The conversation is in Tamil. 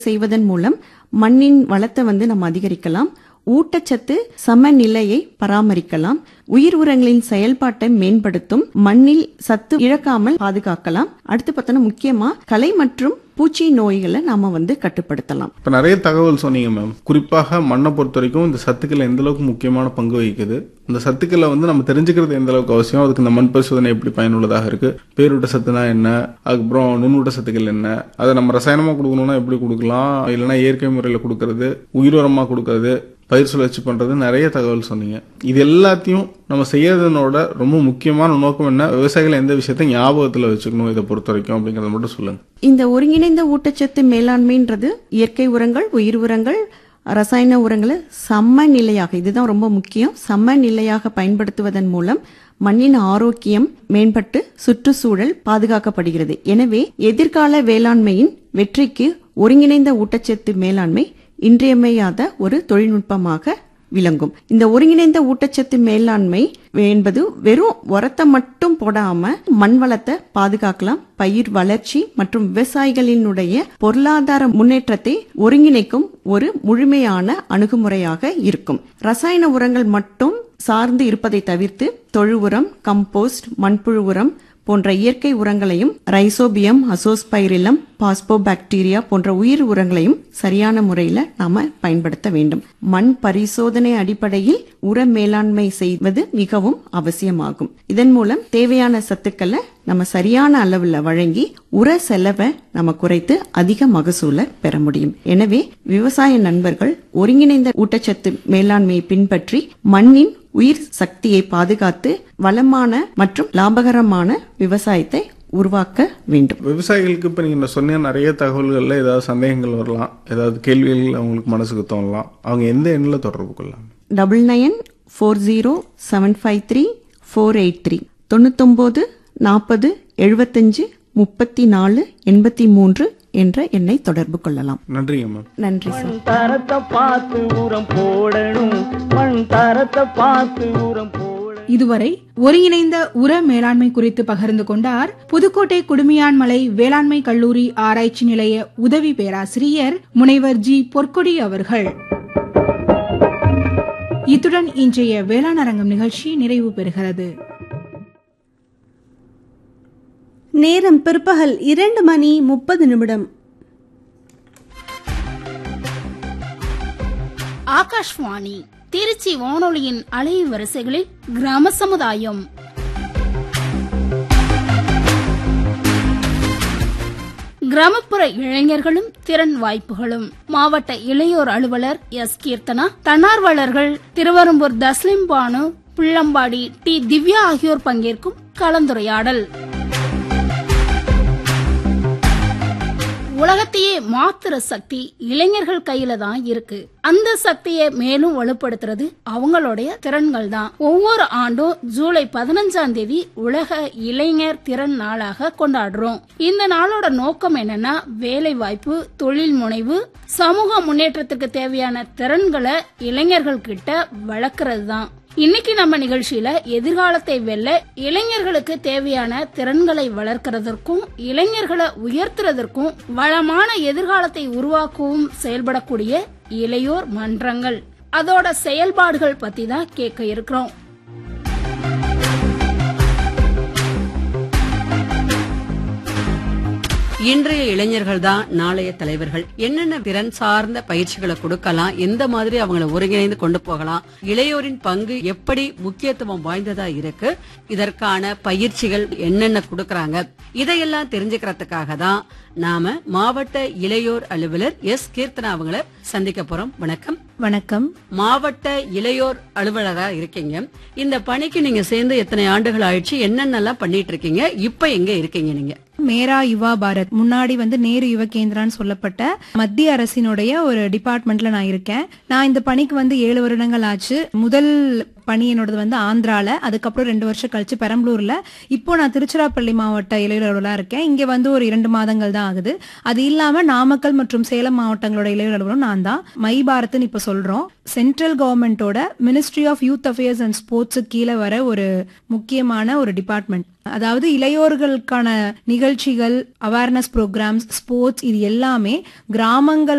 செய்வதன் மூலம் மண்ணின் வளத்தை வந்து நம்ம அதிகரிக்கலாம் ஊட்டச்சத்து சமநிலையை பராமரிக்கலாம் உயிர் உரங்களின் செயல்பாட்டை மேம்படுத்தும் மண்ணில் சத்து இழக்காமல் பாதுகாக்கலாம் அடுத்து பார்த்தோன்னா முக்கியமா களை மற்றும் பூச்சி நோய்களை நாம வந்து கட்டுப்படுத்தலாம் இப்போ நிறைய தகவல் சொன்னீங்க மேம் குறிப்பாக மண்ணை பொறுத்த வரைக்கும் இந்த சத்துக்கள் எந்த அளவுக்கு முக்கியமான பங்கு வகிக்குது இந்த சத்துக்களை வந்து நம்ம தெரிஞ்சுக்கிறது எந்த அளவுக்கு அவசியம் அதுக்கு இந்த மண் பரிசோதனை எப்படி பயனுள்ளதாக இருக்கு பேரூட்ட சத்துனா என்ன அதுக்கப்புறம் நுண்ணூட்ட சத்துக்கள் என்ன அதை நம்ம ரசாயனமா கொடுக்கணும்னா எப்படி கொடுக்கலாம் இல்லைன்னா இயற்கை முறையில் கொடுக்கறது உயிர் உரமா கொடுக்கறது பயிர் சுழற்சி பண்றது நிறைய தகவல் சொன்னீங்க இது எல்லாத்தையும் நம்ம செய்யறதனோட ரொம்ப முக்கியமான நோக்கம் என்ன விவசாயிகள் எந்த விஷயத்தை ஞாபகத்துல வச்சுக்கணும் இதை பொறுத்த வரைக்கும் அப்படிங்கறத மட்டும் சொல்லுங்க இந்த ஒருங்கிணைந்த ஊட்டச்சத்து மேலாண்மைன்றது இயற்கை உரங்கள் உயிர் உரங்கள் ரசாயன உரங்களை சமநிலையாக இதுதான் ரொம்ப முக்கியம் சமநிலையாக பயன்படுத்துவதன் மூலம் மண்ணின் ஆரோக்கியம் மேம்பட்டு சுற்றுச்சூழல் பாதுகாக்கப்படுகிறது எனவே எதிர்கால வேளாண்மையின் வெற்றிக்கு ஒருங்கிணைந்த ஊட்டச்சத்து மேலாண்மை இன்றியமையாத ஒரு தொழில்நுட்பமாக விளங்கும் இந்த ஒருங்கிணைந்த ஊட்டச்சத்து மேலாண்மை என்பது வெறும் உரத்தை மட்டும் போடாம மண் வளத்தை பாதுகாக்கலாம் பயிர் வளர்ச்சி மற்றும் விவசாயிகளினுடைய பொருளாதார முன்னேற்றத்தை ஒருங்கிணைக்கும் ஒரு முழுமையான அணுகுமுறையாக இருக்கும் ரசாயன உரங்கள் மட்டும் சார்ந்து இருப்பதை தவிர்த்து தொழு உரம் கம்போஸ்ட் மண்புழு உரம் போன்ற இயற்கை உரங்களையும் ரைசோபியம் அசோஸ்பைரிலம் பாஸ்போபாக்டீரியா போன்ற உயிர் உரங்களையும் சரியான முறையில நாம பயன்படுத்த வேண்டும் மண் பரிசோதனை அடிப்படையில் உர மேலாண்மை செய்வது மிகவும் அவசியமாகும் இதன் மூலம் தேவையான சத்துக்களை நம்ம சரியான அளவுல வழங்கி உர செலவை நம்ம குறைத்து அதிக மகசூலை பெற முடியும் எனவே விவசாய நண்பர்கள் ஒருங்கிணைந்த ஊட்டச்சத்து மேலாண்மையை பின்பற்றி மண்ணின் உயிர் சக்தியை பாதுகாத்து வளமான மற்றும் லாபகரமான விவசாயத்தை உருவாக்க வேண்டும் விவசாயிகளுக்கு இப்போ நீங்கள் சொன்ன நிறைய தகவல்களில் ஏதாவது சந்தேகங்கள் வரலாம் ஏதாவது கேள்விகள் அவங்களுக்கு மனசுக்கு தோணலாம் அவங்க எந்த எண்ணில் தொடர்பு கொள்ளலாம் double nine four zero seven five three four eight three தொண்ணூத்தொம்போது நாற்பது எழுபத்தஞ்சு முப்பத்தி நாலு எண்பத்தி மூன்று என்ற எண்ணை தொடர்பு கொள்ளலாம் நன்றிங்க மேம் நன்றி சார் மண் தரத்தை பார்த்து உரம் போடணும் மண் தரத்தை பார்த்து உரம் போடணும் இதுவரை ஒருங்கிணைந்த உர மேலாண்மை குறித்து பகிர்ந்து கொண்டார் புதுக்கோட்டை குடுமியான்மலை வேளாண்மை கல்லூரி ஆராய்ச்சி நிலைய உதவி பேராசிரியர் முனைவர் ஜி பொற்கொடி அவர்கள் இத்துடன் இன்றைய வேளாண் அரங்கம் நிகழ்ச்சி நிறைவு பெறுகிறது நேரம் பிற்பகல் இரண்டு மணி முப்பது நிமிடம் ஆகாஷ்வாணி திருச்சி வானொலியின் அலை வரிசைகளில் கிராம சமுதாயம் கிராமப்புற இளைஞர்களும் திறன் வாய்ப்புகளும் மாவட்ட இளையோர் அலுவலர் எஸ் கீர்த்தனா தன்னார்வலர்கள் திருவரம்பூர் தஸ்லிம் பானு புள்ளம்பாடி டி திவ்யா ஆகியோர் பங்கேற்கும் கலந்துரையாடல் உலகத்தையே மாத்துற சக்தி இளைஞர்கள் கையில தான் இருக்கு அந்த சக்தியை மேலும் வலுப்படுத்துறது அவங்களுடைய திறன்கள் தான் ஒவ்வொரு ஆண்டும் ஜூலை பதினஞ்சாம் தேதி உலக இளைஞர் திறன் நாளாக கொண்டாடுறோம் இந்த நாளோட நோக்கம் என்னன்னா வேலை வாய்ப்பு தொழில் முனைவு சமூக முன்னேற்றத்துக்கு தேவையான திறன்களை இளைஞர்கள் கிட்ட வளர்க்கறது தான் இன்னைக்கு நம்ம நிகழ்ச்சியில எதிர்காலத்தை வெல்ல இளைஞர்களுக்கு தேவையான திறன்களை வளர்க்கறதற்கும் இளைஞர்களை உயர்த்துறதற்கும் வளமான எதிர்காலத்தை உருவாக்கவும் செயல்படக்கூடிய இளையோர் மன்றங்கள் அதோட செயல்பாடுகள் பத்தி தான் கேட்க இருக்கிறோம் இன்றைய இளைஞர்கள் தான் நாளைய தலைவர்கள் என்னென்ன திறன் சார்ந்த பயிற்சிகளை கொடுக்கலாம் எந்த மாதிரி அவங்கள ஒருங்கிணைந்து கொண்டு போகலாம் இளையோரின் பங்கு எப்படி முக்கியத்துவம் வாய்ந்ததா இருக்கு இதற்கான பயிற்சிகள் என்னென்ன கொடுக்கறாங்க இதையெல்லாம் தெரிஞ்சுக்கிறதுக்காக தான் நாம மாவட்ட இளையோர் அலுவலர் எஸ் கீர்த்தனா அவங்கள சந்திக்க போறோம் வணக்கம் வணக்கம் மாவட்ட இளையோர் அலுவலரா இருக்கீங்க இந்த பணிக்கு நீங்க சேர்ந்து எத்தனை ஆண்டுகள் ஆயிடுச்சு என்னென்னலாம் பண்ணிட்டு இருக்கீங்க இப்ப எங்க இருக்கீங்க நீங்க மேரா யுவா பாரத் முன்னாடி வந்து நேரு யுவ கேந்திரான்னு சொல்லப்பட்ட மத்திய அரசினுடைய ஒரு டிபார்ட்மெண்ட்ல நான் இருக்கேன் நான் இந்த பணிக்கு வந்து ஏழு வருடங்கள் ஆச்சு முதல் பணி என்னோடது வந்து ஆந்திரால அதுக்கப்புறம் ரெண்டு வருஷம் கழிச்சு பெரம்பலூர்ல இப்போ நான் திருச்சிராப்பள்ளி மாவட்ட இளைஞர்களா இருக்கேன் இங்க வந்து ஒரு இரண்டு மாதங்கள் தான் ஆகுது அது இல்லாம நாமக்கல் மற்றும் சேலம் மாவட்டங்களோட இளைஞர்களும் நான் தான் மை பாரத்னு இப்ப சொல்றோம் சென்ட்ரல் கவர்மெண்டோட ministry of youth affairs and sports கீழே வர ஒரு முக்கியமான ஒரு டிபார்ட்மெண்ட் அதாவது இளையோர்களுக்கான நிகழ்ச்சிகள் அவேர்னஸ் ப்ரோக்ராம்ஸ் ஸ்போர்ட்ஸ் இது எல்லாமே கிராமங்கள்